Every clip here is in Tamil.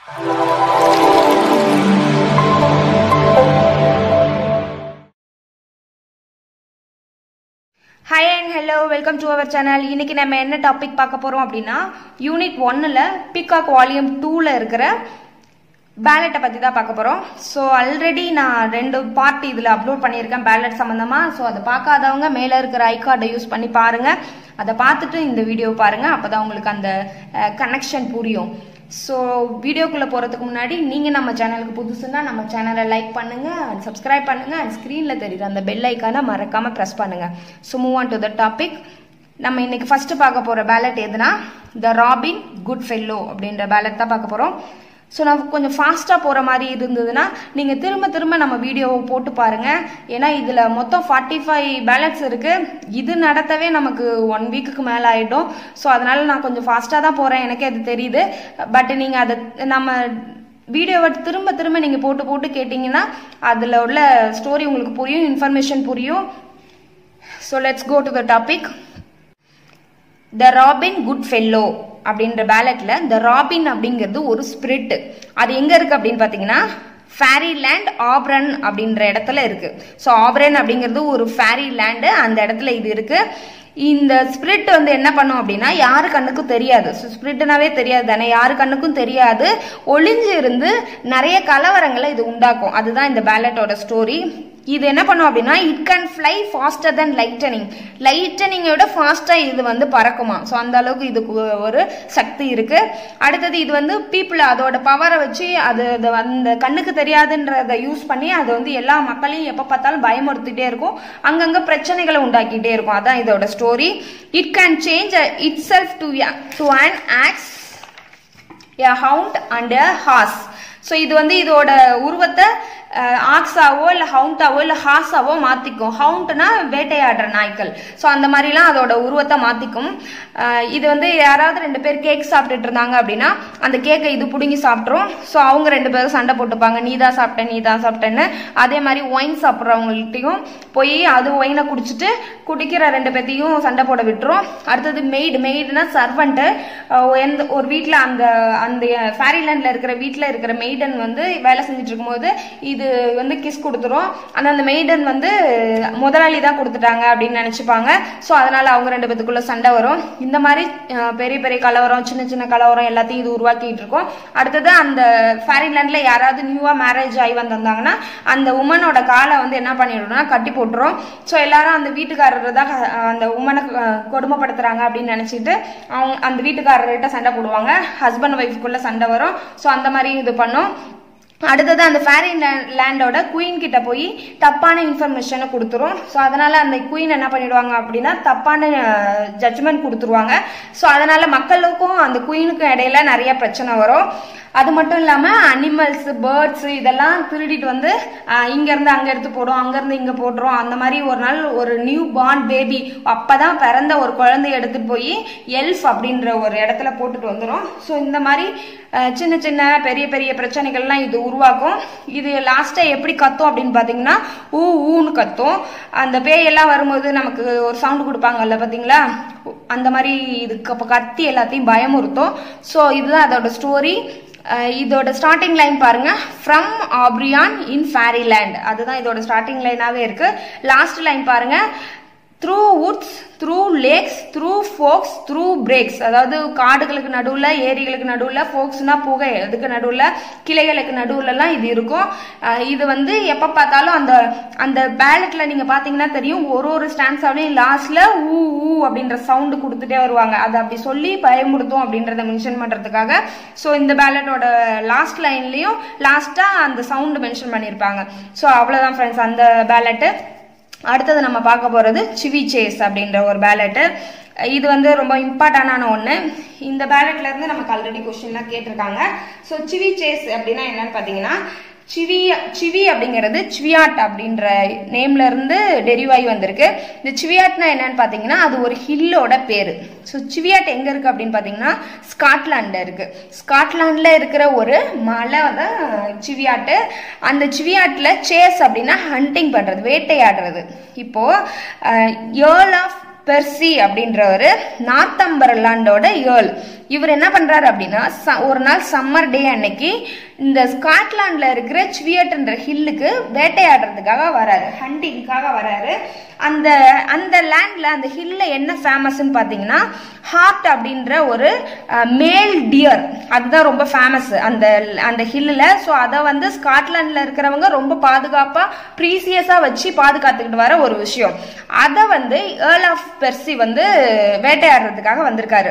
hi and hello welcome to our channel இன்னைக்கு நம்ம என்ன டாபிக் பார்க்க போறோம் அப்படின்னா யூனிட் ஒன்னில் பிகாக் வால்யூம் டூவில் இருக்கிற பேலட்டை பற்றி தான் பார்க்க போகிறோம் ஸோ ஆல்ரெடி நான் ரெண்டு பார்ட் இதில் அப்லோட் பண்ணியிருக்கேன் பேலட் சம்மந்தமாக ஸோ அதை பார்க்காதவங்க மேலே இருக்கிற ஐ கார்டை யூஸ் பண்ணி பாருங்கள் அதை பார்த்துட்டு இந்த வீடியோ பாருங்கள் அப்போ தான் உங்களுக்கு அந்த கனெக்ஷன் புரியும் ஸோ வீடியோக்குள்ளே போகிறதுக்கு முன்னாடி நீங்கள் நம்ம சேனலுக்கு புதுசுன்னா நம்ம சேனலை லைக் பண்ணுங்கள் அண்ட் சப்ஸ்கிரைப் பண்ணுங்கள் அண்ட் ஸ்க்ரீனில் தெரியுது அந்த பெல் ஐக்கானை மறக்காமல் ப்ரெஸ் பண்ணுங்கள் so move on to the topic நம்ம இன்னைக்கு ஃபஸ்ட்டு பார்க்க போகிற பேலட் எதுனா த ராபின் குட் ஃபெல்லோ அப்படின்ற பேலட் தான் பார்க்க போகிறோம் ஸோ நான் கொஞ்சம் ஃபாஸ்ட்டாக போகிற மாதிரி இருந்ததுன்னா நீங்கள் திரும்ப திரும்ப நம்ம வீடியோவை போட்டு பாருங்கள் ஏன்னா இதில் மொத்தம் ஃபார்ட்டி ஃபைவ் பேலட்ஸ் இருக்குது இது நடத்தவே நமக்கு ஒன் வீக்குக்கு மேலே ஆகிடும் ஸோ அதனால் நான் கொஞ்சம் ஃபாஸ்ட்டாக தான் போகிறேன் எனக்கே அது தெரியுது பட் நீங்கள் அதை நம்ம வீடியோவை திரும்ப திரும்ப நீங்கள் போட்டு போட்டு கேட்டிங்கன்னா அதில் உள்ள ஸ்டோரி உங்களுக்கு புரியும் இன்ஃபர்மேஷன் புரியும் so let's go to the topic the Robin Goodfellow அப்படின்ற பேலட்ல த ராபின் அப்படிங்கிறது ஒரு ஸ்பிரிட் அது எங்க இருக்கு அப்படின்னு பாத்தீங்கன்னா ஃபேரி லேண்ட் ஆப்ரன் அப்படின்ற இடத்துல இருக்கு ஸோ ஆப்ரன் அப்படிங்கிறது ஒரு ஃபேரி லேண்டு அந்த இடத்துல இது இருக்கு இந்த ஸ்பிரிட் வந்து என்ன பண்ணும் அப்படின்னா யாரு கண்ணுக்கும் தெரியாது ஸோ ஸ்பிரிட்னாவே தெரியாது தானே யாரு கண்ணுக்கும் தெரியாது ஒளிஞ்சு இருந்து நிறைய கலவரங்களை இது உண்டாக்கும் அதுதான் இந்த பேலட்டோட ஸ்டோரி இது என்ன பண்ணும் அப்படின்னா it can fly faster then lightning லைட்டனிங்கோட ஃபாஸ்ட்டாக இது வந்து பறக்குமா ஸோ அந்த அளவுக்கு இதுக்கு ஒரு சக்தி இருக்கு அடுத்தது இது வந்து பீப்புள் அதோட பவரை வச்சு அது அது அந்த கண்ணுக்கு தெரியாதுன்றதை யூஸ் பண்ணி அது வந்து எல்லா மக்களையும் எப்போ பார்த்தாலும் பயமுறுத்திட்டே இருக்கும் அங்கங்கே பிரச்சனைகளை உண்டாக்கிட்டே இருக்கும் அதான் இதோட story it can change itself to to an ox a hound and a horse so இது வந்து இதோட உருவத்தை ஆக்ஸாவோ இல்லை ஹவுண்டாவோ இல்லை ஹாஸாவோ மாற்றிக்கும் ஹவுண்ட்னா வேட்டையாடுற நாய்க்கள் ஸோ அந்த மாதிரிலாம் அதோட உருவத்தை மாற்றிக்கும் இது வந்து யாராவது ரெண்டு பேர் கேக் சாப்பிட்டுட்டு இருந்தாங்க அப்படின்னா அந்த கேக்கை இது பிடுங்கி சாப்பிட்ரும் ஸோ அவங்க ரெண்டு பேரும் சண்டை போட்டுப்பாங்க நீ தான் சாப்பிட்டேன் நீ தான் சாப்பிட்டேன்னு அதே மாதிரி ஒயின் சாப்பிட்றவங்கள்ட்டையும் போய் அது ஒயினை குடிச்சிட்டு குடிக்கிற ரெண்டு பேர்த்தையும் சண்டை போட விட்டுரும் அடுத்தது மெய்டு மெய்டுனா சர்வெண்ட்டு எந்த ஒரு வீட்டில் அந்த அந்த ஃபேரிலேண்டில் இருக்கிற வீட்டில் இருக்கிற மெய்டன் வந்து வேலை செஞ்சுட்டு இருக்கும்போது இது வந்து கிஸ் கொடுத்துரும் ஆனால் அந்த மெய்டன் வந்து முதலாளி தான் கொடுத்துட்டாங்க அப்படின்னு நினச்சிப்பாங்க ஸோ அதனால அவங்க ரெண்டு பேத்துக்குள்ள சண்டை வரும் இந்த மாதிரி பெரிய பெரிய கலவரம் சின்ன சின்ன கலவரம் எல்லாத்தையும் இது உருவாக்கிட்டு இருக்கோம் அடுத்தது அந்த ஃபேரின்லேண்ட்ல யாராவது நியூவாக மேரேஜ் ஆகி வந்திருந்தாங்கன்னா அந்த உமனோட காலை வந்து என்ன பண்ணிடும்னா கட்டி போட்டுரும் ஸோ எல்லாரும் அந்த வீட்டுக்காரர் தான் அந்த உமனை கொடுமைப்படுத்துறாங்க அப்படின்னு நினச்சிட்டு அவங்க அந்த வீட்டுக்காரர்கிட்ட சண்டை போடுவாங்க ஹஸ்பண்ட் ஒய்ஃப்குள்ள சண்டை வரும் ஸோ அந்த மாதிரி இது பண்ணும் அடுத்தது அந்த ஃபேரின் லேண்டோட குயின் கிட்ட போய் தப்பான இன்ஃபர்மேஷனை கொடுத்துரும் ஸோ அதனால அந்த குயின் என்ன பண்ணிடுவாங்க அப்படின்னா தப்பான ஜட்ஜ்மெண்ட் கொடுத்துருவாங்க ஸோ அதனால மக்களுக்கும் அந்த குயினுக்கும் இடையில நிறைய பிரச்சனை வரும் அது மட்டும் இல்லாமல் அனிமல்ஸ் பேர்ட்ஸ் இதெல்லாம் திருடிட்டு வந்து இங்கேருந்து அங்கே எடுத்து போடும் அங்கேருந்து இங்கே போடுறோம் அந்த மாதிரி ஒரு நாள் ஒரு நியூ பார்ன் பேபி அப்போ தான் பிறந்த ஒரு குழந்தைய எடுத்துகிட்டு போய் எல்ஃப் அப்படின்ற ஒரு இடத்துல போட்டுட்டு வந்துடும் ஸோ இந்த மாதிரி சின்ன சின்ன பெரிய பெரிய பிரச்சனைகள்லாம் இது உருவாக்கும் இது லாஸ்ட்டாக எப்படி கத்தும் அப்படின்னு பார்த்தீங்கன்னா ஊ ஊன்னு கத்தும் அந்த பேயெல்லாம் வரும்போது நமக்கு ஒரு சவுண்டு கொடுப்பாங்கல்ல பார்த்தீங்களா அந்த மாதிரி இதுக்கு அப்போ கத்தி எல்லாத்தையும் பயமுறுத்தும் ஸோ இதுதான் அதோட ஸ்டோரி இதோட ஸ்டார்டிங் லைன் பாருங்க ஃப்ரம் ஆப்ரியான் இன் ஃபேரிலேண்ட் அதுதான் இதோட ஸ்டார்டிங் லைனாகவே இருக்கு லாஸ்ட் லைன் பாருங்க through woods through lakes through bogs through brakes அதாவது காடுகளுக்கு நடுவில் ஏரிகளுக்கு நடுவில் ஃபோக்ஸ்னா புகை அதுக்கு நடுவில் கிளைகளுக்கு நடுவுலலாம் இது இருக்கும் இது வந்து எப்போ பார்த்தாலும் அந்த அந்த பேலட்டில் நீங்கள் பார்த்தீங்கன்னா தெரியும் ஒரு ஒரு ஸ்டான்ஸாவையும் லாஸ்ட்டில் ஊ ஊ அப்படின்ற சவுண்டு கொடுத்துட்டே வருவாங்க அதை அப்படி சொல்லி பயமுடுத்தும் அப்படின்றத மென்ஷன் பண்ணுறதுக்காக ஸோ இந்த பேலட்டோட லாஸ்ட் லைன்லேயும் லாஸ்ட்டாக அந்த சவுண்டு மென்ஷன் பண்ணியிருப்பாங்க ஸோ அவ்வளோதான் ஃப்ரெண்ட்ஸ் அந்த பேலட்டு அடுத்தது நம்ம பார்க்க போகிறது சிவி சேஸ் அப்படின்ற ஒரு பேலட்டு இது வந்து ரொம்ப இம்பார்ட்டண்டான ஒன்று இந்த பேலட்ல இருந்து நமக்கு ஆல்ரெடி கொஸ்டின்லாம் கேட்டிருக்காங்க ஸோ சிவி சேஸ் அப்படின்னா என்னன்னு பார்த்தீங்கன்னா சிவி சிவி அப்படிங்கிறது சிவியாட் அப்படின்ற நேம்ல இருந்து டெரிவ் ஆகி வந்திருக்கு இந்த சிவியாட்னா என்னன்னு பார்த்தீங்கன்னா அது ஒரு ஹில்லோட பேர் ஸோ சிவியாட் எங்க இருக்கு அப்படின்னு பார்த்தீங்கன்னா ஸ்காட்லாண்டில் இருக்கு ஸ்காட்லாண்டில் இருக்கிற ஒரு மலை தான் சிவியாட்டு அந்த சிவியாட்டில் சேஸ் அப்படின்னா ஹண்டிங் பண்ணுறது வேட்டையாடுறது இப்போ ஏர்ல் ஆஃப் பெர்சி அப்படின்றவர் நார்த்தம்பர்லாண்டோட ஏர்ல் இவர் என்ன பண்றாரு அப்படின்னா ச- ஒரு நாள் சம்மர் டே அன்னைக்கு இந்த ஸ்காட்லாண்ட்ல இருக்கிற ஸ்வியட்ன்ற ஹில்லுக்கு வேட்டையாடுறதுக்காக வராரு ஹண்டிங்காக வராரு அந்த அந்த லேண்ட்ல அந்த ஹில்ல என்ன ஃபேமஸ்ன்னு பார்த்தீங்கன்னா ஹார்ட் அப்படின்ற ஒரு மேல் டியர் அதுதான் ரொம்ப ஃபேமஸ் அந்த அந்த ஹில்லில் ஸோ அதை வந்து ஸ்காட்லாண்டில் இருக்கிறவங்க ரொம்ப பாதுகாப்பாக ப்ரீசியஸாக வச்சு பாதுகாத்துக்கிட்டு வர ஒரு விஷயம் அதை வந்து ஏர்ல் ஆஃப் பெர்சி வந்து வேட்டையாடுறதுக்காக வந்திருக்காரு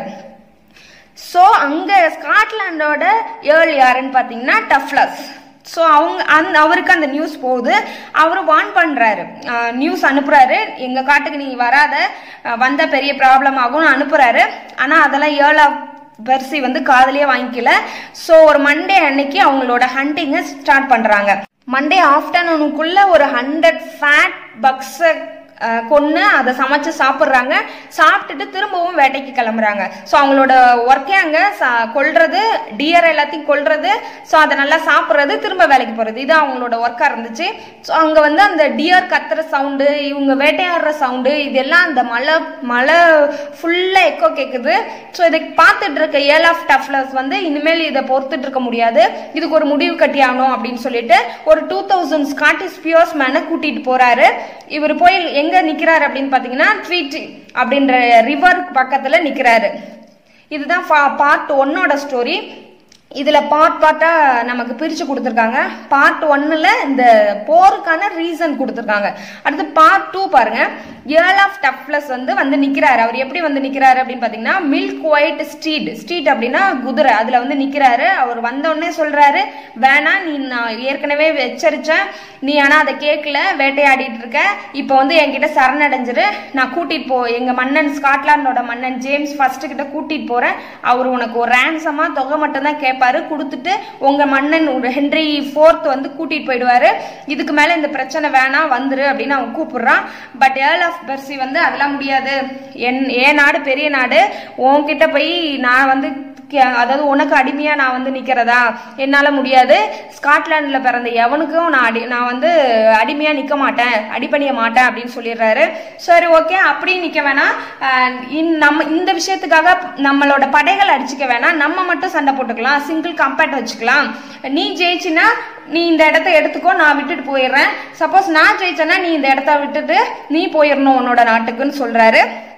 ஸோ அங்கே ஸ்காட்லாண்டோட ஏர்ல் யாருன்னு பார்த்தீங்கன்னா டஃப்லஸ் ஸோ அவங்க அந்த அவருக்கு அந்த நியூஸ் போகுது அவர் வார்ன் பண்ணுறாரு நியூஸ் அனுப்புறாரு எங்கள் காட்டுக்கு நீ வராத அஹ், வந்த பெரிய ப்ராப்ளம் ஆகும்னு அனுப்புறாரு ஆனால் அதெல்லாம் ஏர்ல் ஆஃப் பெர்சி வந்து காதலியே வாங்கிக்கல ஸோ ஒரு மண்டே அன்னைக்கு அவங்களோட ஹண்டிங்கை ஸ்டார்ட் பண்ணுறாங்க மண்டே ஆஃப்டர்நூனுக்குள்ள ஒரு ஹண்ட்ரட் ஃபேட் பக்ஸை கொன்று அதை சமைச்சு சாப்பிட்றாங்க சாப்பிட்டுட்டு திரும்பவும் வேட்டைக்கு கிளம்புறாங்க ஸோ அவங்களோட ஒர்க்கே அங்கே கொல்றது டியர் எல்லாத்தையும் கொல்றது ஸோ அதை நல்லா சாப்பிட்றது திரும்ப வேலைக்கு போகிறது இது அவங்களோட ஒர்க்காக இருந்துச்சு ஸோ அங்கே வந்து அந்த டியர் கத்துற சவுண்டு இவங்க வேட்டையாடுற சவுண்டு இதெல்லாம் அந்த மலை மலை ஃபுல்லாக எக்கோ கேட்குது ஸோ இதை பார்த்துட்டு இருக்க ஏல் ஆஃப் டஃப்லஸ் வந்து இனிமேல் இதை பொறுத்துட்டு இருக்க முடியாது இதுக்கு ஒரு முடிவு கட்டி ஆகணும் அப்படின்னு சொல்லிட்டு ஒரு டூ தௌசண்ட் ஸ்காட்டிஷ் பியோர்ஸ் மேனை கூட்டிட்டு போறாரு இவர் போய் எங்க நிக்கிறாரு அப்படின்னு பாத்தீங்கன்னா ட்வீட் அப்படின்ற ரிவர் பக்கத்துல நிக்கிறாரு இதுதான் பார்ட் ஒன்னோட ஸ்டோரி இதுல பார்ட் பார்ட்டா நமக்கு பிரிச்சு கொடுத்துருக்காங்க பார்ட் ஒன்னுல இந்த போருக்கான ரீசன் கொடுத்துருக்காங்க அடுத்து பார்ட் டூ பாருங்க ஏர்ல் ஆஃப் டஃப்லஸ் வந்து வந்து நிக்கிறாரு அவர் எப்படி வந்து நிக்கிறாரு அப்படின்னு பாத்தீங்கன்னா மில்க் ஒயிட் ஸ்ட்ரீட் ஸ்ட்ரீட் அப்படின்னா குதிரை அதுல வந்து நிக்கிறாரு அவர் வந்த உடனே சொல்றாரு வேணா நீ நான் ஏற்கனவே எச்சரிச்சேன் நீ ஆனா அதை கேட்கல வேட்டையாடிட்டு இருக்க இப்போ வந்து என்கிட்ட சரணடைஞ்சிரு நான் கூட்டிட்டு போ எங்க மன்னன் ஸ்காட்லாண்டோட மன்னன் ஜேம்ஸ் ஃபர்ஸ்ட் கிட்ட கூட்டிட்டு போறேன் அவர் உனக்கு ஒரு ரேன்சமா தொகை மட்டும் தான் கேட்பாரு கொடுத்துட்டு உங்க மன்னன் ஒரு ஹென்ரி ஃபோர்த் வந்து கூட்டிட்டு போயிடுவாரு இதுக்கு மேல இந்த பிரச்சனை வேணாம் வந்துரு அப்படின்னு அவன் கூப்பிடுறான் பட் ஏர்ல் ஆஃப் பெர்சி வந்து அதெல்லாம் முடியாது என் என் நாடு பெரிய நாடு உன்கிட்ட போய் நான் வந்து கே- அதாவது உனக்கு அடிமையா நான் வந்து நிக்கிறதா என்னால முடியாது ஸ்காட்லாந்துல பிறந்த எவனுக்கும் நான் அடி நான் வந்து அடிமையா நிக்க மாட்டேன் அடிபணிய மாட்டேன் அப்படின்னு சொல்லிடுறாரு சரி ஓகே அப்படி நிக்க வேணாம் அஹ் இந்- நம்ம இந்த விஷயத்துக்காக நம்மளோட படைகள் அடிச்சுக்க வேணாம் நம்ம மட்டும் சண்டை போட்டுக்கலாம் சிங்கிள் கம்பேட் வச்சுக்கலாம் நீ ஜெயிச்சினா நீ இந்த இடத்த எடுத்துக்கோ நான் விட்டுட்டு போயிடுறேன் சப்போஸ் நான் ஜெயிச்சேன்னா நீ இந்த இடத்த விட்டுட்டு நீ போயிடணும் உன்னோட நாட்டுக்குன்னு சொல்றாரு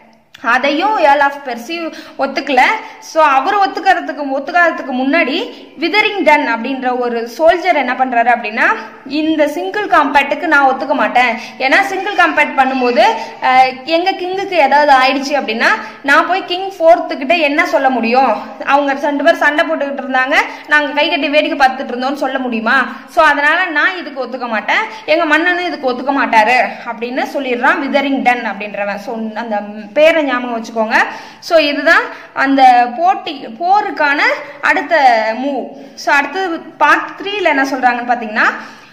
அதையும் ஏல் ஆஃப் பெர்சி ஒத்துக்கல ஸோ அவர் ஒத்துக்கிறதுக்கு ஒத்துக்காததுக்கு முன்னாடி விதரிங் டன் அப்படின்ற ஒரு சோல்ஜர் என்ன பண்றாரு அப்படின்னா இந்த சிங்கிள் காம்பேட்டுக்கு நான் ஒத்துக்க மாட்டேன் ஏன்னா சிங்கிள் காம்பேட் பண்ணும்போது அஹ், எங்க கிங்குக்கு ஏதாவது ஆயிடுச்சு அப்படின்னா நான் போய் கிங் ஃபோர்த்துக்கிட்ட என்ன சொல்ல முடியும் அவங்க ரெண்டு பேர் சண்டை போட்டுக்கிட்டு இருந்தாங்க நாங்க கை கட்டி வேடிக்கை பார்த்துட்டு இருந்தோம்னு சொல்ல முடியுமா ஸோ அதனால நான் இதுக்கு ஒத்துக்க மாட்டேன் எங்க மன்னனும் இதுக்கு ஒத்துக்க மாட்டாரு அப்படின்னு சொல்லிடுறான் விதரிங் டன் அப்படின்றவன் ஸோ அந்த பேரை ஞாபகம் வச்சுக்கோங்க ஸோ இதுதான் அந்த போட்டி போருக்கான அடுத்த மூவ் ஸோ அடுத்தது பார்ட் த்ரீல என்ன சொல்றாங்கன்னு பார்த்தீங்கன்னா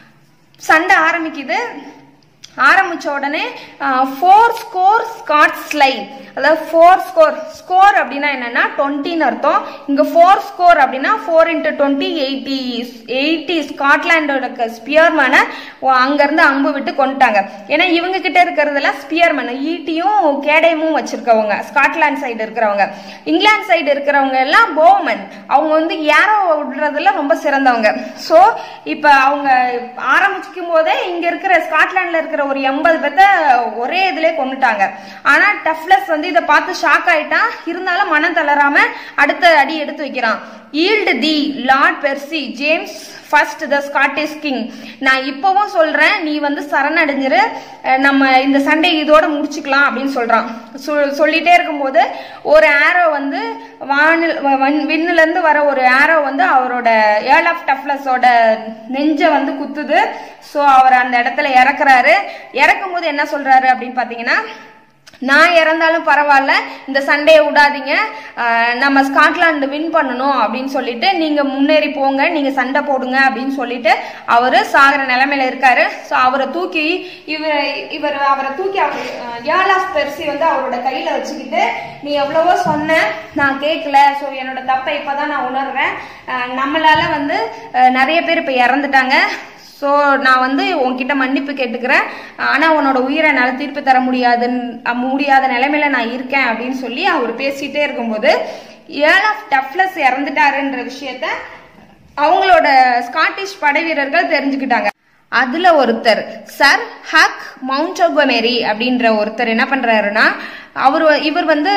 சண்டை ஆரம்பிக்குது ஆரம்பிச்ச உடனே ஃபோர் ஸ்கோர் ஸ்காட் ஸ்லை அதாவது ஃபோர் ஸ்கோர் ஸ்கோர் அப்படின்னா என்னன்னா டுவெண்ட்டின்னு அர்த்தம் இங்க ஃபோர் ஸ்கோர் அப்படின்னா four into twenty eighty eighty ஸ்காட்லாண்டோட ஸ்பியர்மேனை அங்கேருந்து அம்பு விட்டு கொண்டுட்டாங்க ஏன்னா இவங்க கிட்ட இருக்கிறதெல்லாம் ஸ்பியர்மேன் ஈட்டியும் கேடயமும் வச்சிருக்கவங்க ஸ்காட்லாந்து சைடு இருக்கிறவங்க இங்கிலாந்து சைடு இருக்கிறவங்க எல்லாம் போவமன் அவங்க வந்து ஏரோ விடுறதுல ரொம்ப சிறந்தவங்க ஸோ இப்போ அவங்க ஆரம்பிக்கும் போதே இங்க இருக்கிற ஸ்காட்லாண்ட்ல இருக்கிற ஒரு எண்பது பேர்த்த ஒரே இதுல கொண்டுட்டாங்க ஆனா டஃப்லஸ் வந்து இதை பார்த்து ஷாக் ஆயிட்டான் இருந்தாலும் மனம் தளராம அடுத்த அடி எடுத்து வைக்கிறான் yield thee Lord Percy James First the Scottish king நான் இப்பவும் சொல்றேன் நீ வந்து சரணடைஞ்சிரு அஹ் நம்ம இந்த சண்டை இதோட முடிச்சுக்கலாம் அப்படின்னு சொல்றான் சொல்- சொல்லிட்டே இருக்கும்போது ஒரு ஆரோ வந்து வானில் வ- வன்- விண்ணுல இருந்து வர ஒரு ஆரோ வந்து அவரோட ஏர்ல் ஆஃப் டஃப்லஸோட நெஞ்ச வந்து குத்துது ஸோ அவர் அந்த இடத்துல இறக்குறாரு இறக்கும் போது என்ன சொல்றாரு அப்படின்னு பாத்தீங்கன்னா நான் இறந்தாலும் பரவாயில்ல இந்த சண்டையை விடாதீங்க ஆஹ் நம்ம ஸ்காட்லாந்து வின் பண்ணணும் அப்படின்னு சொல்லிட்டு நீங்க முன்னேறி போங்க நீங்க சண்டை போடுங்க அப்படின்னு சொல்லிட்டு அவரு சாகிற நிலைமையில இருக்காரு ஸோ அவரை தூக்கி இவர் இவர் அவரை தூக்கி அவர் ஏர்ல் ஆஃப் பெர்சி வந்து அவரோட கையில வச்சுக்கிட்டு நீ எவ்வளவோ சொன்ன நான் கேட்கல ஸோ என்னோட தப்பை இப்பதான் நான் உணர்றேன் ஆஹ் நம்மளால வந்து ஆஹ் நிறைய பேர் இப்ப இறந்துட்டாங்க ஸோ நான் வந்து உன்கிட்ட மன்னிப்பு கேட்டுக்கிறேன் ஆனால் உன்னோட உயிரை என்னால் திருப்பி தர முடியாதுன்னு முடியாத நிலைமையில நான் இருக்கேன் அப்படின்னு சொல்லி அவர் பேசிட்டே இருக்கும்போது ஏர்ல் ஆஃப் டஃப்லஸ் இறந்துட்டாருன்ற விஷயத்த அவங்களோட ஸ்காட்டிஷ் படை வீரர்கள் தெரிஞ்சுக்கிட்டாங்க அதுல ஒருத்தர் சர் ஹக் மவுண்டோகமேரி அப்படின்ற ஒருத்தர் என்ன பண்றாருன்னா அவர் இவர் வந்து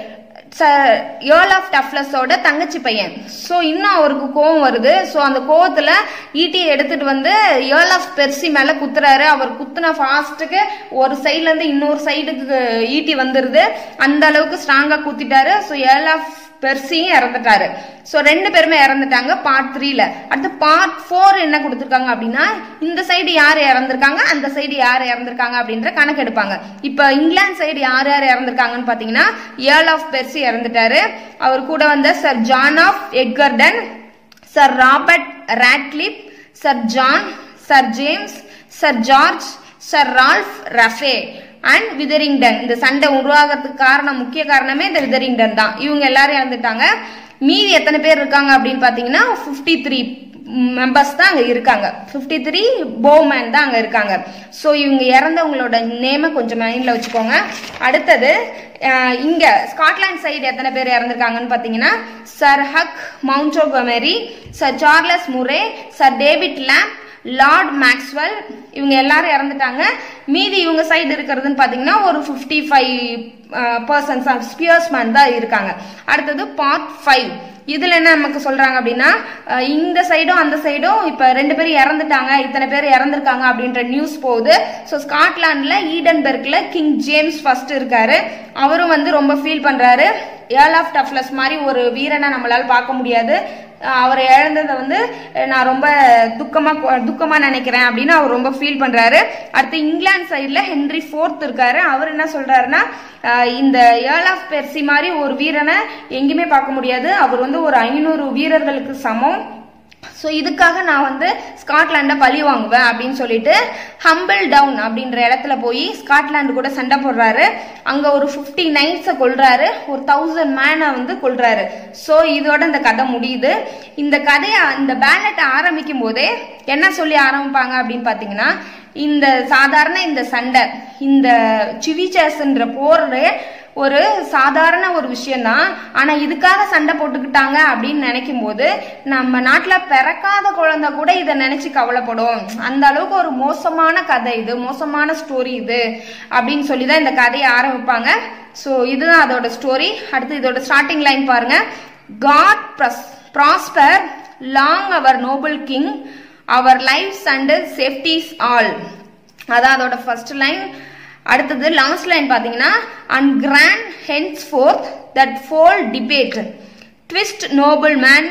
ஏர்ல் ஆஃப் டஃப்லஸோட தங்கச்சி பையன் ஸோ இன்னும் அவருக்கு கோவம் வருது ஸோ அந்த கோவத்தில் ஈட்டியை எடுத்துட்டு வந்து ஏர்ல் ஆஃப் பெர்சி மேலே குத்துறாரு அவர் குத்துன ஃபாஸ்ட்டுக்கு ஒரு சைட்லேருந்து இன்னொரு சைடுக்கு ஈட்டி வந்துடுது அந்த அளவுக்கு ஸ்ட்ராங்காக குத்திட்டாரு ஸோ ஏர்ல் ஆஃப் பெர்சியும் இறந்துட்டாரு ஸோ ரெண்டு பேருமே இறந்துட்டாங்க பார்ட் த்ரீல அடுத்து பார்ட் ஃபோர் என்ன கொடுத்துருக்காங்க அப்படின்னா இந்த சைடு யார் இறந்துருக்காங்க அந்த சைடு யார் இறந்துருக்காங்க அப்படின்ற கணக்கு எடுப்பாங்க இப்போ இங்கிலாந்து சைடு யார் யார் இறந்துருக்காங்கன்னு பார்த்தீங்கன்னா ஏர்ல் ஆஃப் பெர்சி இறந்துட்டாரு அவர் கூட வந்த Sir John of Edgerton Sir Robert Ratcliff Sir John Sir James Sir George Sir Ralph Raby and Witherington இந்த சண்டை உருவாகிறதுக்கு காரணம் முக்கிய காரணமே இந்த விதரிங்டன் தான் இவங்க எல்லாரும் இறந்துட்டாங்க மீதி எத்தனை பேர் இருக்காங்க அப்படின்னு பார்த்தீங்கன்னா ஃபிஃப்டி த்ரீ மெம்பர்ஸ் தான் அங்கே இருக்காங்க ஃபிஃப்டி த்ரீ போமேன் தான் அங்கே இருக்காங்க ஸோ இவங்க இறந்தவங்களோட நேமை கொஞ்சம் மைண்டில் வச்சுக்கோங்க அடுத்தது இங்கே ஸ்காட்லாந்து சைடு எத்தனை பேர் இறந்துருக்காங்கன்னு பார்த்தீங்கன்னா Sir Hugh Montgomery Sir Charles Murray Sir David Lamb Lord Maxwell இவங்க எல்லாரும் இறந்துட்டாங்க மீதி இவங்க சைடு இருக்கிறதுன்னு பார்த்தீங்கன்னா ஒரு ஃபிஃப்டி ஃபைவ் பர்சன்ஸ் ஸ்பியர்ஸ்மேன் தான் இருக்காங்க அடுத்தது பார்ட் ஃபைவ் இதில் என்ன நமக்கு சொல்கிறாங்க அப்படின்னா இந்த சைடும் அந்த சைடும் இப்போ ரெண்டு பேரும் இறந்துட்டாங்க இத்தனை பேர் இறந்துருக்காங்க அப்படின்ற நியூஸ் போகுது ஸோ ஸ்காட்லாண்டில் ஈடன்பெர்க்கில் கிங் ஜேம்ஸ் ஃபர்ஸ்ட் இருக்காரு அவரும் வந்து ரொம்ப ஃபீல் பண்ணுறாரு ஏர்ல் ஆஃப் டஃப்லஸ் மாதிரி ஒரு வீரனை நம்மளால் பார்க்க முடியாது அவர் இழந்ததை வந்து நான் ரொம்ப துக்கமாக துக்கமாக நினைக்கிறேன் அப்படின்னு அவர் ரொம்ப ஃபீல் பண்ணுறாரு அடுத்து இங்கிலாந்து சைடில் ஹென்ரி ஃபோர்த் இருக்காரு அவர் என்ன சொல்கிறாருன்னா இந்த ஏர்ல் ஆஃப் பெர்சி மாதிரி ஒரு வீரனை எங்கேயுமே பார்க்க முடியாது அவர் வந்து ஒரு ஐநூறு வீரர்களுக்கு சமம் ஸோ இதுக்காக நான் வந்து ஸ்காட்லாண்டை பழி வாங்குவேன் அப்படின்னு சொல்லிட்டு ஹம்பிள் டவுன் அப்படின்ற இடத்துல போய் ஸ்காட்லாண்டு கூட சண்டை போடுறாரு அங்கே ஒரு ஃபிஃப்டி நைட்ஸை கொள்றாரு ஒரு தௌசண்ட் மேனை வந்து கொள்றாரு ஸோ இதோட இந்த கதை முடியுது இந்த கதையை இந்த பேலட்டை ஆரம்பிக்கும் போதே என்ன சொல்லி ஆரம்பிப்பாங்க அப்படின்னு பார்த்தீங்கன்னா இந்த சாதாரண இந்த சண்டை இந்த சிவிச்சேஸ்ன்ற போர் ஒரு சாதாரண ஒரு விஷயம்தான் ஆனா இதுக்காக சண்டை போட்டுக்கிட்டாங்க அப்படின்னு நினைக்கும் போது நம்ம நாட்டுல பிறக்காத குழந்தை கூட இதை நினைச்சு கவலைப்படும் அந்த அளவுக்கு ஒரு மோசமான கதை இது மோசமான ஸ்டோரி இது அப்படின்னு சொல்லி தான் இந்த கதையை ஆரம்பிப்பாங்க ஸோ இதுதான் அதோட ஸ்டோரி அடுத்து இதோட ஸ்டார்டிங் லைன் பாருங்க God prosper long our noble king our lives and safeties all அதான் அதோட ஃபர்ஸ்ட் லைன் அடுத்தது லாஸ்ட் லைன் பார்த்தீங்கன்னா and grant henceforth that foul debate twixt noblemen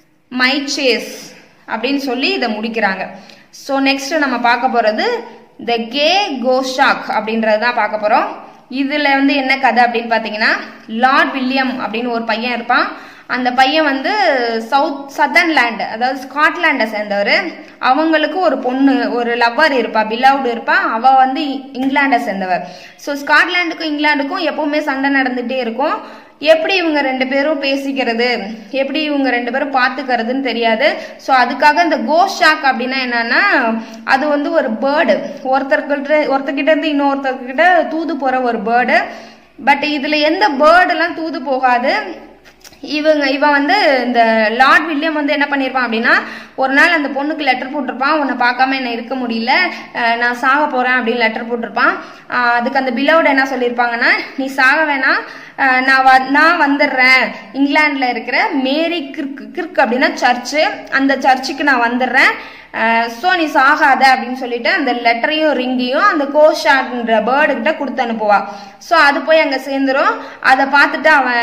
may cease அப்படின்னு சொல்லி இதை முடிக்கிறாங்க ஸோ நெக்ஸ்ட் நம்ம பார்க்க போகிறது த கே கோஷாக் அப்படின்றது தான் பார்க்க போகிறோம் இதில் வந்து என்ன கதை அப்படின்னு பார்த்தீங்கன்னா லார்ட் வில்லியம் அப்படின்னு ஒரு பையன் இருப்பான் அந்த பையன் வந்து சவுத் சதர்ன் லேண்ட் அதாவது ஸ்காட்லாண்டை சேர்ந்தவர் அவங்களுக்கு ஒரு பொண்ணு ஒரு லவ்வர் இருப்பா பிலவுடு இருப்பா அவ வந்து இங்கிலாண்டை சேர்ந்தவர் ஸோ ஸ்காட்லாண்டுக்கும் இங்கிலாந்துக்கும் எப்பவுமே சண்டை நடந்துகிட்டே இருக்கும் எப்படி இவங்க ரெண்டு பேரும் பேசிக்கிறது எப்படி இவங்க ரெண்டு பேரும் பார்த்துக்கிறதுன்னு தெரியாது ஸோ அதுக்காக இந்த கோஷாக் அப்படின்னா என்னன்னா அது வந்து ஒரு பேர்டு ஒருத்தர்கிட்ட ஒருத்தர்கிட்ட இருந்து இன்னொருத்தர்கிட்ட தூது போகிற ஒரு பேர்டு பட் இதில் எந்த பேர்டெல்லாம் தூது போகாது இவங்க இவன் வந்து இந்த லார்ட் வில்லியம் வந்து என்ன பண்ணியிருப்பான் அப்படின்னா ஒரு நாள் அந்த பொண்ணுக்கு லெட்டர் போட்டிருப்பான் உன்னை பார்க்காம என்ன இருக்க முடியல நான் சாக போகிறேன் அப்படின்னு லெட்டர் போட்டிருப்பான் அதுக்கு அந்த பிலவுட் என்ன சொல்லியிருப்பாங்கன்னா நீ சாக வேணாம் நான் வ நான் வந்துடுறேன் இங்கிலாண்டில் இருக்கிற மேரி கிர்க் கிர்க் அப்படின்னா சர்ச்சு அந்த சர்ச்சுக்கு நான் வந்துடுறேன் ஸோ நீ சாகாத அப்படின்னு சொல்லிட்டு அந்த லெட்டரையும் ரிங்கையும் அந்த கோஷான்ற பேர்டுகிட்ட கொடுத்து அனுப்புவா ஸோ அது போய் அங்கே சேர்ந்துரும் அதை பார்த்துட்டு அவன்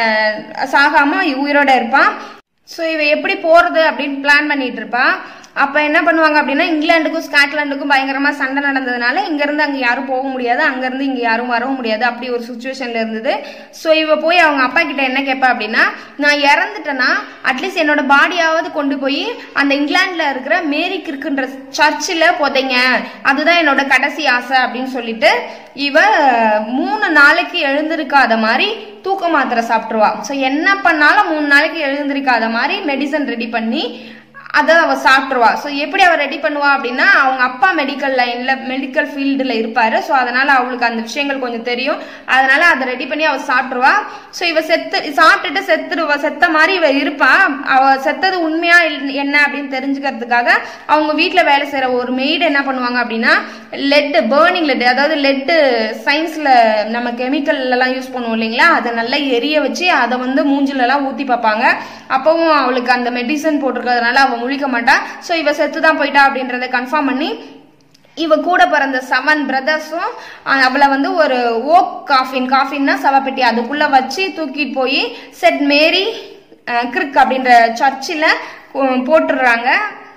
சாகாம உயிரோட இருப்பான் ஸோ இவன் எப்படி போகிறது அப்படின்னு பிளான் பண்ணிட்டு இருப்பான் அப்போ என்ன பண்ணுவாங்க அப்படின்னா இங்கிலாந்துக்கும் ஸ்காட்லாண்டுக்கும் பயங்கரமாக சண்டை நடந்ததுனால இங்கேருந்து அங்கே யாரும் போக முடியாது அங்கேருந்து இங்கே யாரும் வரவும் முடியாது அப்படி ஒரு சுச்சுவேஷனில் இருந்தது ஸோ இவ போய் அவங்க அப்பா கிட்ட என்ன கேட்பா அப்படின்னா நான் இறந்துட்டேன்னா அட்லீஸ்ட் என்னோட பாடியாவது கொண்டு போய் அந்த இங்கிலாண்டில் இருக்கிற மேரி கிற்குன்ற சர்ச்சில் புதைங்க அதுதான் என்னோட கடைசி ஆசை அப்படின்னு சொல்லிட்டு இவ மூணு நாளைக்கு எழுந்திருக்காத மாதிரி தூக்க மாத்திரை சாப்பிட்ருவா ஸோ என்ன பண்ணாலும் மூணு நாளைக்கு எழுந்திருக்காத மாதிரி மெடிசன் ரெடி பண்ணி அதை அவ சாப்பிட்ருவா ஸோ எப்படி அவ ரெடி பண்ணுவா அப்படின்னா அவங்க அப்பா மெடிக்கல் லைன்ல மெடிக்கல் ஃபீல்டில் இருப்பாரு ஸோ அதனால அவளுக்கு அந்த விஷயங்கள் கொஞ்சம் தெரியும் அதனால அதை ரெடி பண்ணி அவ சாப்பிட்ருவா ஸோ இவ செத்து சாப்பிட்டுட்டு செத்துருவா செத்த மாதிரி இவ இருப்பா அவ செத்தது உண்மையா இல்ல- என்ன அப்படின்னு தெரிஞ்சுக்கிறதுக்காக அவங்க வீட்டில் வேலை செய்யற ஒரு மெய்டு என்ன பண்ணுவாங்க அப்படின்னா லெட் பேர்னிங் லெட் அதாவது லெட்டு சயின்ஸ்ல நம்ம கெமிக்கல் எல்லாம் யூஸ் பண்ணுவோம் இல்லைங்களா அதை நல்லா எரிய வச்சு அதை வந்து மூஞ்சில எல்லாம் ஊத்தி பார்ப்பாங்க அப்பவும் அவளுக்கு அந்த மெடிசன் போட்டிருக்கிறதுனால அவ முழிக்க மாட்டா ஸோ இவ செத்து தான் போயிட்டா அப்படின்றத கன்ஃபார்ம் பண்ணி இவ கூட பிறந்த செவன் பிரதர்ஸும் அவளை வந்து ஒரு ஓக் காஃபின் காஃபின்னா சவப்பெட்டி அதுக்குள்ள வச்சு தூக்கிட்டு போய் செட் மேரி கிரிக் அப்படின்ற சர்ச்சில் போட்டுடுறாங்க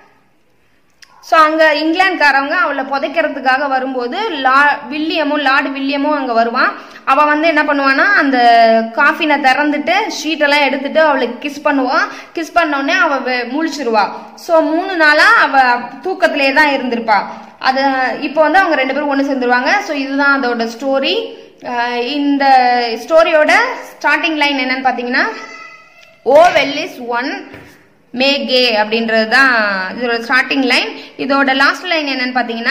ஸோ அங்கே இங்கிலாந்துக்காரவங்க அவளை புதைக்கிறதுக்காக வரும்போது லா வில்லியமும் லார்டு வில்லியமும் அங்கே வருவான் அவன் வந்து என்ன பண்ணுவான்னா அந்த காஃபினை திறந்துட்டு ஷீட்டெல்லாம் எடுத்துட்டு அவளுக்கு கிஸ் பண்ணுவான் கிஸ் உடனே அவள் வெ- முழிச்சிருவா ஸோ மூணு நாளாக அவள் தூக்கத்திலே தான் இருந்திருப்பா அது இப்போ வந்து அவங்க ரெண்டு பேரும் ஒன்று சேர்ந்துருவாங்க ஸோ இதுதான் அதோட ஸ்டோரி இந்த ஸ்டோரியோட ஸ்டார்டிங் லைன் என்னன்னு பார்த்தீங்கன்னா ஓ வெல்லிஸ் ஒன் மே கே அப்படின்றது தான் இதோட ஸ்டார்டிங் லைன் இதோட லாஸ்ட் லைன் என்னன்னு பார்த்தீங்கன்னா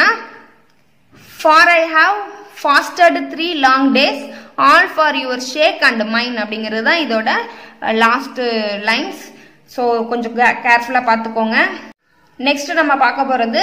for I have fostered three long days all for your sake and mine அப்படிங்கிறது தான் இதோட லாஸ்ட் லைன்ஸ் ஸோ கொஞ்சம் கேர்ஃபுல்லாக பார்த்துக்கோங்க நெக்ஸ்ட் நம்ம பார்க்க போகிறது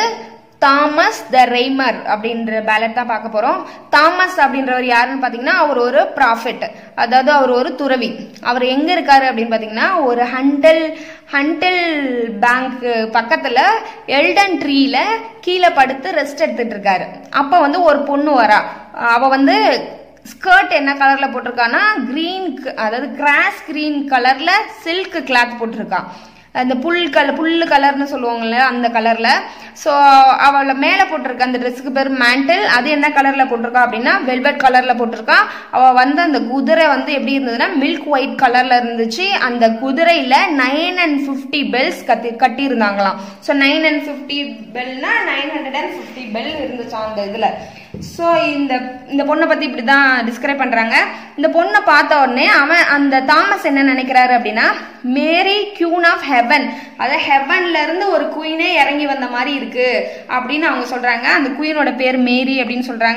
தாமஸ் த ரெய்மர் அப்படின்ற பேலட் தான் பார்க்க போகிறோம் தாமஸ் அப்படின்றவர் யாருன்னு பார்த்தீங்கன்னா அவர் ஒரு ப்ராஃபிட் அதாவது அவர் ஒரு துறவி அவர் எங்கே இருக்காரு அப்படின்னு பார்த்தீங்கன்னா ஒரு ஹண்டல் ஹண்டில் பேங்க் பக்கத்தில் எல்டன் ட்ரீல கீழே படுத்து ரெஸ்ட் எடுத்துட்டு இருக்காரு அப்போ வந்து ஒரு பொண்ணு வரா அவ வந்து ஸ்கர்ட் என்ன கலர்ல போட்டிருக்கான்னா கிரீன் அதாவது கிராஸ் கிரீன் கலர்ல சில்க் கிளாத் போட்டிருக்கா அந்த புல் கலர் புல்லு கலர்னு சொல்லுவாங்கல்ல அந்த கலர்ல ஸோ அவளை மேலே போட்டிருக்க அந்த ட்ரெஸ்ஸுக்கு பேர் மேண்டில் அது என்ன கலர்ல போட்டிருக்கா அப்படின்னா வெல்வெட் கலர்ல போட்டிருக்கா அவ வந்து அந்த குதிரை வந்து எப்படி இருந்ததுன்னா மில்க் ஒயிட் கலர்ல இருந்துச்சு அந்த குதிரையில நைன் அண்ட் ஃபிஃப்டி பெல்ஸ் கட்டி கட்டியிருந்தாங்களாம் ஸோ நைன் அண்ட் ஃபிஃப்டி பெல்னா nine hundred and fifty bell இருந்துச்சாம் அந்த இதுல ஸோ இந்த இந்த பொண்ணை பத்தி இப்படிதான் டிஸ்கிரைப் பண்றாங்க இந்த பொண்ணை பார்த்த உடனே அவன் அந்த தாமஸ் என்ன நினைக்கிறாரு அப்படின்னா மேரி கியூன் ஆஃப் ஹெவன் அதாவது ஹெவன்ல இருந்து ஒரு குயினே இறங்கி வந்த மாதிரி இருக்கு அப்படின்னு அவங்க சொல்றாங்க அந்த குயினோட பேர் மேரி அப்படின்னு சொல்றாங்க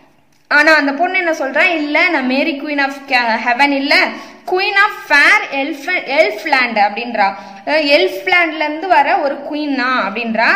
ஆனா அந்த பொண்ணு என்ன சொல்றா இல்ல நான் மேரி குயின் ஆஃப் ஹெவன் இல்ல queen of fair elf Elfland அப்படின்றா எல்ஃப்லேண்ட்ல இருந்து வர ஒரு குயின் தான் அப்படின்றா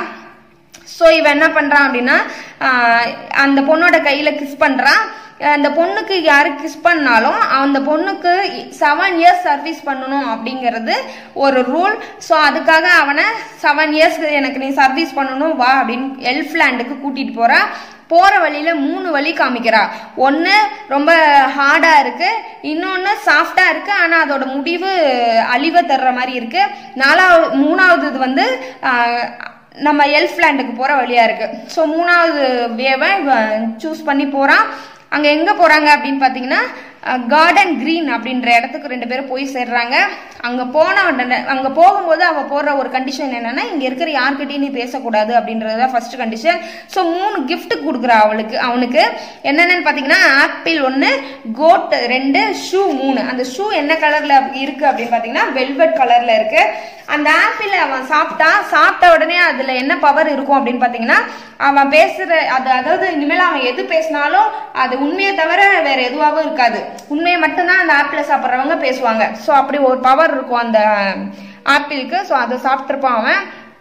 ஸோ இவன் என்ன பண்றான் அப்படின்னா ஆஹ் அந்த பொண்ணோட கையில கிஸ் பண்றான் அந்த பொண்ணுக்கு யாரு கிஸ் பண்ணாலும் அந்த பொண்ணுக்கு செவன் இயர்ஸ் சர்வீஸ் பண்ணணும் அப்படிங்கிறது ஒரு ரூல் ஸோ அதுக்காக அவனை செவன் இயர்ஸ்க்கு எனக்கு நீ சர்வீஸ் பண்ணணும் வா அப்படின்னு எல்ஃப்லேண்டுக்கு கூட்டிட்டு போறா போற வழியில மூணு வழி காமிக்கிறா ஒன்னு ரொம்ப ஹார்டா இருக்கு இன்னொன்னு சாஃப்டா இருக்கு ஆனா அதோட முடிவு அழிவை தர்ற மாதிரி இருக்கு நாலாவது மூணாவது இது வந்து ஆஹ், நம்ம எல்ஃப்லேண்டுக்கு போற வழியா இருக்கு ஸோ மூணாவது வேவை சூஸ் பண்ணி போறான் அங்க எங்க போறாங்க அப்படின்னு பாத்தீங்கன்னா கார்டன் கிரீன் அப்படின்ற இடத்துக்கு ரெண்டு பேரும் போய் சேர்றாங்க அங்க போன உடனே அங்க போகும்போது அவ போடுற ஒரு கண்டிஷன் என்னன்னா இங்க இருக்கிற யார்கிட்டயும் நீ பேசக்கூடாது அப்படின்றது தான் ஃபர்ஸ்ட் கண்டிஷன் ஸோ மூணு gift கொடுக்குறா அவளுக்கு அவனுக்கு என்னென்னு பாத்தீங்கன்னா ஆப்பிள் ஒன்னு கோட் ரெண்டு ஷூ மூணு அந்த ஷூ என்ன கலர்ல இருக்கு அப்படின்னு பாத்தீங்கன்னா வெல்வெட் கலர்ல இருக்கு அந்த ஆப்பிள் அவன் சாப்பிட்டா சாப்பிட்ட உடனே அதுல என்ன பவர் இருக்கும் அப்படின்னு பாத்தீங்கன்னா அவன் பேசுற அது அதாவது இனிமேல் அவன் எது பேசினாலும் அது உண்மையை தவிர வேற எதுவாகவும் இருக்காது உண்மையை மட்டும்தான் அந்த ஆப்பிளை சாப்பிட்றவங்க பேசுவாங்க ஸோ அப்படி ஒரு பவர் இருக்கும் அந்த ஆப்பிளுக்கு ஸோ அதை சாப்பிட்ருப்பான் அவன்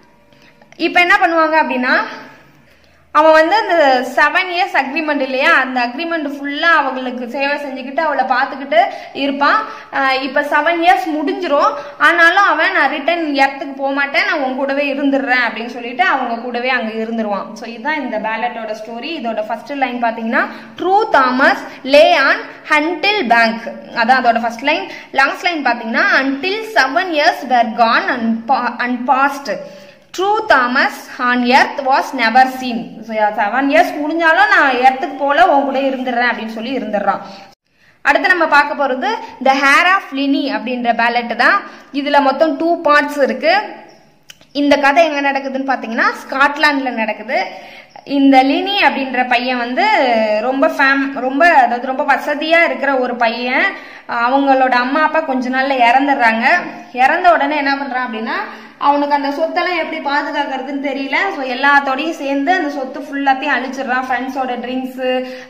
இப்போ என்ன பண்ணுவாங்க அப்படின்னா அவன் வந்து அந்த செவன் இயர்ஸ் அக்ரிமெண்ட் இல்லையா அந்த அக்ரிமெண்ட் ஃபுல்லாக அவங்களுக்கு சேவை செஞ்சுக்கிட்டு அவளை பார்த்துக்கிட்டு இருப்பான் இப்போ செவன் இயர்ஸ் முடிஞ்சிரும் ஆனாலும் அவன் நான் ரிட்டன் இடத்துக்கு போக மாட்டேன் நான் உன் கூடவே இருந்துடுறேன் அப்படின்னு சொல்லிட்டு அவங்க கூடவே அங்கே இருந்துருவான் ஸோ இதுதான் இந்த பேலட்டோட ஸ்டோரி இதோட ஃபர்ஸ்ட் லைன் பார்த்தீங்கன்னா true Thomas lay on Huntlie bank அதான் அதோட ஃபர்ஸ்ட் லைன் லாஸ்ட் லைன் பார்த்தீங்கன்னா until seven years were gone and and past true Thomas on earth was never seen seven years முடிஞ்சாலும் நான் எர்த்துக்கு போல உன் கூட இருந்துடுறேன் அப்படின்னு சொல்லி இருந்துடுறான் அடுத்து நம்ம பார்க்க போறது த ஹேர் ஆஃப் லினி அப்படின்ற பேலட் தான் இதுல மொத்தம் டூ பார்ட்ஸ் இருக்கு இந்த கதை எங்க நடக்குதுன்னு பாத்தீங்கன்னா ஸ்காட்லாண்ட்ல நடக்குது இந்த லினி அப்படின்ற பையன் வந்து ரொம்ப ஃபேம் ரொம்ப அதாவது ரொம்ப வசதியா இருக்கிற ஒரு பையன் அவங்களோட அம்மா அப்பா கொஞ்ச நாள்ல இறந்துடுறாங்க இறந்த உடனே என்ன பண்றான் அப்படின்னா அவனுக்கு அந்த சொத்தெல்லாம் எப்படி பாதுகாக்கிறதுன்னு தெரியல ஸோ எல்லாத்தோடையும் சேர்ந்து அந்த சொத்து ஃபுல்லாத்தையும் அழிச்சிடுறான் ஃப்ரெண்ட்ஸோட ட்ரிங்க்ஸு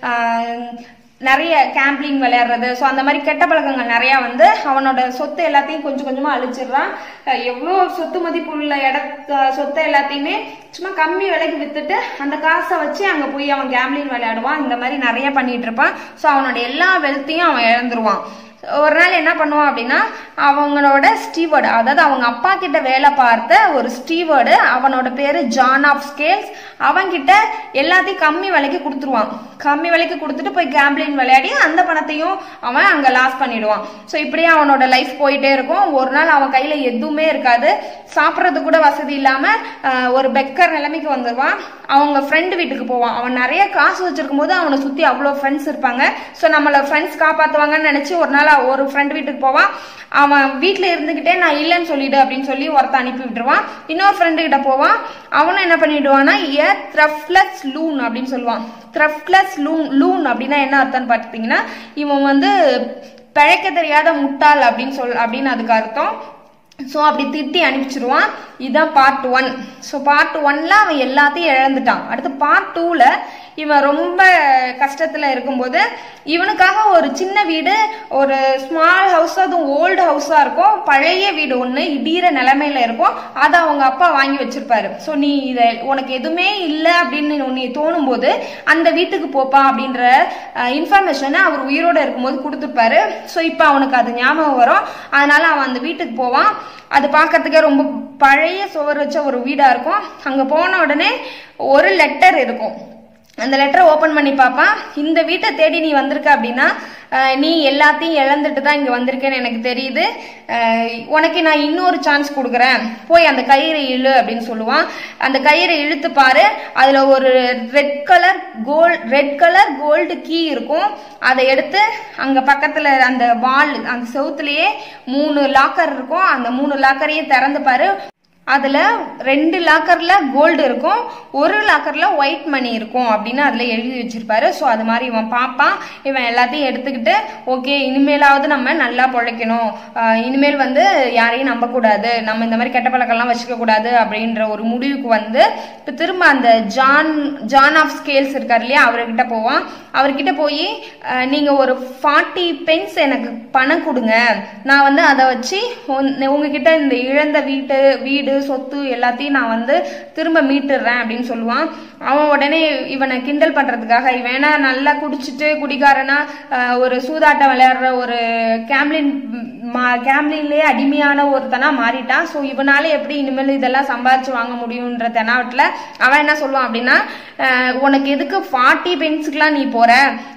நிறைய கேம்பிளிங் விளையாடுறது ஸோ அந்த மாதிரி கெட்ட பழக்கங்கள் நிறையா வந்து அவனோட சொத்து எல்லாத்தையும் கொஞ்சம் கொஞ்சமாக அழிச்சிடுறான் அஹ் எவ்வளோ சொத்து மதிப்பு உள்ள இட சொத்தை எல்லாத்தையுமே சும்மா கம்மி விலைக்கு வித்துட்டு அந்த காசை வச்சு அங்கே போய் அவன் கேம்பிளிங் விளையாடுவான் இந்த மாதிரி நிறைய பண்ணிட்டு இருப்பான் ஸோ அவனோட எல்லா வெல்த்தையும் அவன் இழந்துருவான் ஒரு நாள் என்ன பண்ணுவான் அப்படின்னா அவங்களோட ஸ்டீவர்டு அதாவது அவங்க அப்பா கிட்ட வேலை பார்த்த ஒரு ஸ்டீவர்டு அவனோட பேரு ஜான் ஆஃப் ஸ்கேல்ஸ் அவன்கிட்ட எல்லாத்தையும் கம்மி விலைக்கு கொடுத்துருவான் கம்மி விலைக்கு கொடுத்துட்டு போய் கேம்பிளின் விளையாடி அந்த பணத்தையும் அவன் அங்க லாஸ் பண்ணிடுவான் ஸோ இப்படியே அவனோட லைஃப் போயிட்டே இருக்கும் ஒரு நாள் அவன் கையில எதுவுமே இருக்காது சாப்பிட்றது கூட வசதி இல்லாம ஆஹ், ஒரு பெக்கர் நிலைமைக்கு வந்துடுவான் அவங்க ஃப்ரெண்டு வீட்டுக்கு போவான் அவன் நிறைய காசு வச்சிருக்கும் போது அவனை சுத்தி அவ்வளோ ஃப்ரெண்ட்ஸ் இருப்பாங்க ஸோ நம்மள ஃப்ரெண்ட்ஸ் காப்பாத்துவாங்கன்னு நினைச்சு ஒரு நாள் ஒரு ஃப்ரெண்ட் வீட்டுக்கு போவான் அவன் வீட்டில் இருந்துகிட்டே நான் இல்லைன்னு சொல்லிடு அப்படின்னு சொல்லி ஒருத்த அனுப்பி விட்டுருவான் இன்னொரு ஃப்ரெண்டு கிட்ட போவான் அவனும் என்ன பண்ணிடுவான்னா ஏ த்ரஃப்லஸ் லூன் அப்படின்னு சொல்லுவான் த்ரஃப்லஸ் லூன் லூன் அப்படின்னா என்ன அர்த்தம்னு பார்த்தீங்கன்னா இவன் வந்து பிழைக்க தெரியாத முட்டாள் அப்படின்னு சொல் அப்படின்னு அதுக்கு அர்த்தம் ஸோ அப்படி திட்டி அனுப்பிச்சிருவான் இதுதான் பார்ட் ஒன் ஸோ பார்ட் ஒன்ல அவன் எல்லாத்தையும் இழந்துட்டான் அடுத்து பார்ட் டூவில் இவன் ரொம்ப கஷ்டத்தில் இருக்கும்போது இவனுக்காக ஒரு சின்ன வீடு ஒரு ஸ்மால் ஹவுஸ் அதுவும் ஓல்டு ஹவுஸாக இருக்கும் பழைய வீடு ஒன்று இடிகிற நிலைமையில இருக்கும் அதை அவங்க அப்பா வாங்கி வச்சிருப்பாரு ஸோ நீ இதை உனக்கு எதுவுமே இல்லை அப்படின்னு நீ தோணும் போது அந்த வீட்டுக்கு போப்பா அப்படின்ற இன்ஃபர்மேஷனை அவர் உயிரோட இருக்கும்போது கொடுத்துருப்பாரு ஸோ இப்போ அவனுக்கு அது ஞாபகம் வரும் அதனால அவன் அந்த வீட்டுக்கு போவான் அது பார்க்கறதுக்கே ரொம்ப பழைய சுவர் வச்ச ஒரு வீடா இருக்கும் அங்க போன உடனே ஒரு லெட்டர் இருக்கும் அந்த லெட்டரை ஓப்பன் பண்ணி பார்ப்பான் இந்த வீட்டை தேடி நீ வந்திருக்க அப்படின்னா அஹ், நீ எல்லாத்தையும் இழந்துட்டு தான் இங்கே வந்திருக்கேன்னு எனக்கு தெரியுது அஹ், உனக்கு நான் இன்னொரு சான்ஸ் கொடுக்குறேன் போய் அந்த கயிறை இழு அப்படின்னு சொல்லுவான் அந்த கயிறை இழுத்து பாரு அதில் ஒரு red colour gold red colour gold key இருக்கும் அதை எடுத்து அங்கே பக்கத்தில் அந்த வால் அந்த செவுத்துலேயே மூணு லாக்கர் இருக்கும் அந்த மூணு லாக்கரையும் திறந்து பாரு அதில் ரெண்டு லாக்கரில் கோல்டு இருக்கும் ஒரு லாக்கரில் ஒயிட் மணி இருக்கும் அப்படின்னு அதில் எழுதி வச்சிருப்பாரு ஸோ அது மாதிரி இவன் பார்ப்பான் இவன் எல்லாத்தையும் எடுத்துக்கிட்டு ஓகே இனிமேலாவது நம்ம நல்லா பிழைக்கணும் ஆஹ் இனிமேல் வந்து யாரையும் நம்பக்கூடாது நம்ம இந்த மாதிரி கெட்ட பழக்கம்லாம் வச்சுக்க கூடாது அப்படின்ற ஒரு முடிவுக்கு வந்து இப்போ திரும்ப அந்த ஜான் ஜான் ஆஃப் ஸ்கேல்ஸ் இருக்கார் இல்லையா அவர்கிட்ட போவான் அவர்கிட்ட போய் ஆஹ் நீங்க ஒரு ஃபார்ட்டி பென்ஸ் எனக்கு பணம் கொடுங்க நான் வந்து அதை வச்சு உன்- உங்ககிட்ட இந்த இழந்த வீட்டு வீடு சொத்து எல்லாத்தையும் நான் வந்து திரும்ப மீட்டுடுறேன் அப்படின்னு சொல்லுவான் அவன் உடனே இவனை கிண்டல் பண்றதுக்காக இவனா நல்லா குடிச்சிட்டு குடிகாரனா ஆஹ் ஒரு சூதாட்டம் விளையாடுற ஒரு கேம்லின் கேம்லின்லேயே அடிமையான ஒருத்தனா மாறிட்டான் ஸோ இவனால எப்படி இனிமேல் இதெல்லாம் சம்பாரிச்சு வாங்க முடியுன்ற தெனாவட்டில் அவன் என்ன சொல்லுவான் அப்படின்னா ஆஹ் உனக்கு எதுக்கு ஃபார்ட்டி பென்ஸுக்குலாம் நீ போற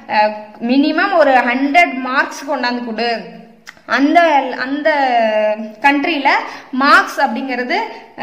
மினிமம் ஒரு ஹண்ட்ரட் மார்க்ஸ் கொண்டாந்து கொடு அந்த அந்த கண்ட்ரியில் மார்க்ஸ் அப்படிங்கிறது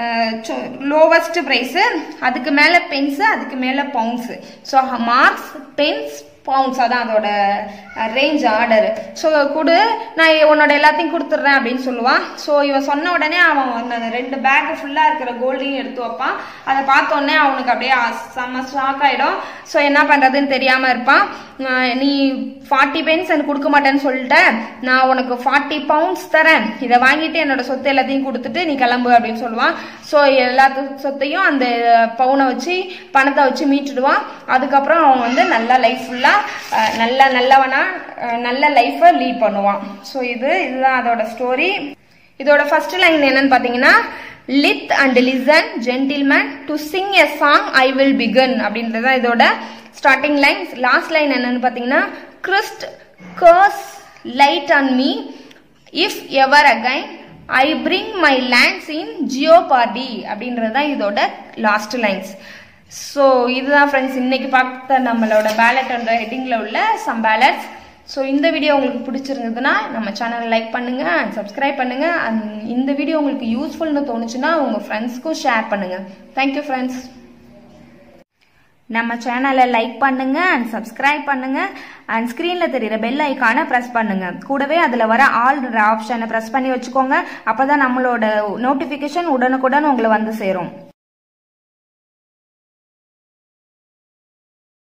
லோவஸ்ட் ப்ரைஸு அதுக்கு மேலே பென்ஸு அதுக்கு மேலே pounds so marks pence pounds அதான் அதோட ரேஞ்ச் ஆர்டர் ஸோ கொடு நான் உன்னோட எல்லாத்தையும் கொடுத்துட்றேன் அப்படின்னு சொல்லுவான் ஸோ இவன் சொன்ன உடனே அவன் வந்து அந்த ரெண்டு பேக் ஃபுல்லாக இருக்கிற கோல்டையும் எடுத்து வைப்பான் அதை பார்த்த உடனே அவனுக்கு அப்படியே அ- செம்ம ஷாக் ஆகிடும் ஸோ என்ன பண்ணுறதுன்னு தெரியாமல் இருப்பான் அஹ் நீ ஃபார்ட்டி பென்ஸ் எனக்கு கொடுக்க மாட்டேன்னு சொல்லிட்டேன் நான் உனக்கு ஃபார்ட்டி பவுண்ட்ஸ் தரேன் இதை வாங்கிட்டு என்னோட சொத்து எல்லாத்தையும் கொடுத்துட்டு நீ கிளம்பு அப்படின்னு சொல்லுவான் ஸோ எல்லா சொத்தையும் அந்த பவுனை வச்சு பணத்தை வச்சு மீட்டுடுவான் அதுக்கப்புறம் அவன் வந்து நல்லா லைஃப் ஃபுல்லாக நல்ல நல்லவனா அஹ் நல்ல லைஃப்பை லீட் பண்ணுவான் ஸோ இது இதுதான் அதோட ஸ்டோரி இதோட ஃபர்ஸ்ட் லைன் என்னன்னு பார்த்தீங்கன்னா lithe and listen gentlemen to sing a song I will begin அப்படின்றது தான் இதோட ஸ்டார்டிங் லைன் லாஸ்ட் லைன் என்னன்னு பார்த்தீங்கன்னா Christ curse light on me if ever again I bring my lands in jeopardy அப்படின்றது தான் இதோட லாஸ்ட் லைன்ஸ் ஸோ இதுதான் ஃப்ரெண்ட்ஸ் இன்னைக்கு பார்த்த நம்மளோட பேலட்ன்ற ஹெட்டிங்கில் உள்ள சம் பேலட்ஸ் ஸோ இந்த வீடியோ உங்களுக்கு பிடிச்சிருந்ததுன்னா நம்ம சேனலை லைக் பண்ணுங்க அண்ட் சப்ஸ்கிரைப் பண்ணுங்க அண்ட் இந்த வீடியோ உங்களுக்கு யூஸ்ஃபுல்னு தோணுச்சுன்னா உங்கள் ஃப்ரெண்ட்ஸ்க்கும் ஷேர் பண்ணுங்க தேங்க்யூ ஃப்ரெண்ட்ஸ் நம்ம சேனலை லைக் பண்ணுங்க அண்ட் சப்ஸ்கிரைப் பண்ணுங்க அண்ட் ஸ்க்ரீன்ல தெரியுற பெல் ஐக்கானை ப்ரெஸ் பண்ணுங்க கூடவே அதில் வர ஆல் ஆப்ஷனை ப்ரெஸ் பண்ணி வச்சுக்கோங்க அப்பதான் நம்மளோட நோட்டிஃபிகேஷன் உடனுக்குடன் உங்களை வந்து சேரும்